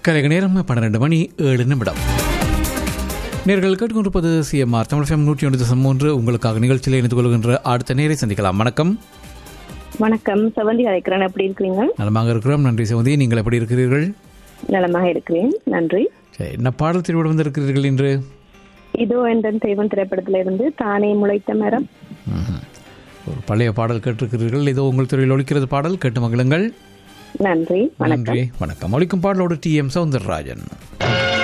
கலைக நேரம் பன்னிரண்டு மணி ஏழு நிமிடம் நேர்கள் கேட்டுக்கொண்டிருப்பது சிஎம்ஆர் தமிழ் ஃபேம் நூற்றி ஒன்று தசம் மூன்று உங்களுக்காக நிகழ்ச்சியில் இணைந்து கொள்கின்ற அடுத்த நேரை சந்திக்கலாம் வணக்கம் வணக்கம் செவந்தி அழைக்கிறேன் எப்படி இருக்கிறீங்க நலமாக இருக்கிறோம் நன்றி சிவந்தி நீங்கள் எப்படி இருக்கிறீர்கள் நலமாக இருக்கிறேன் நன்றி சரி, என்ன பாடல் திருவிட வந்திருக்கிறீர்கள் இன்று இதோ என்ற தெய்வம் திரைப்படத்திலிருந்து இருந்து தானே முளைத்த மரம் ம்ஹும். ஒரு பழைய பாடல் கேட்டிருக்கிறீர்கள் இதோ உங்கள் துறையில் ஒழிக்கிறது பாடல் கேட்டு மகிழுங்கள் நன்றி வணக்கம் நன்றி வணக்கம் ஒழிக்கும் பாடலோடு டி எம் சவுந்தரராஜன்